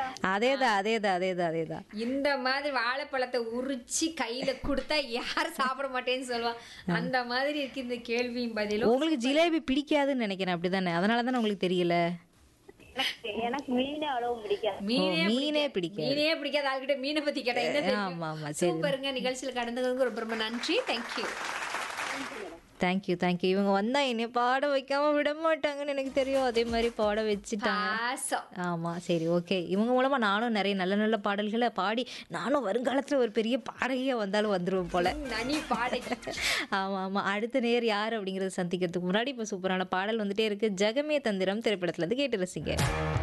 அதேதான் அதேதான் அதேதான் அதேதான் இந்த மாதிரி வாழைப்பழத்தை உரிச்சு கையில கொடுத்தா யாரும் சாப்பிட மாட்டேன்னு சொல்லுவான் அந்த மாதிரி இருக்கு இந்த கேள்வியும் பதிலும் உங்களுக்கு ஜிலேபி பிடிக்காதுன்னு நினைக்கிறேன் அப்படிதானே அதனால தானே உங்களுக்கு தெரியல எனக்கு எனக்கு மீன் அவ்வளவு பிடிக்காது மீனே ஓ, மீனே பிடிக்காது. பிடிக்காது. மீனே பிடிக்காத ஆள்கிட்ட மீனை பத்தி கேட்டா என்ன தெரியும்? ஆமா, ஆமா, சரி. சூப்பருங்க நிகழ்ச்சியில் கடந்ததுக்கு ரொம்ப ரொம்ப நன்றி தேங்க்யூ தேங்க்யூ தேங்க்யூ இவங்க வந்தா என்னை பாட வைக்காம விட மாட்டாங்கன்னு எனக்கு தெரியும் அதே மாதிரி பாட வச்சுட்டாங்க பாசம் ஆமா சரி ஓகே இவங்க மூலமா நானும் நிறைய நல்ல நல்ல பாடல்களை பாடி நானும் வருங்காலத்துல ஒரு பெரிய பாடகியா வந்தாலும் வந்துருவேன் போல நனி பாடகி ஆமா ஆமா அடுத்த நேர் யார் அப்படிங்கறத சந்திக்கிறதுக்கு முன்னாடி இப்போ சூப்பரான பாடல் வந்துட்டே இருக்கு ஜெகமே தந்திரம் திரைப்படத்துல இருந்து கேட்டு ரசிங்க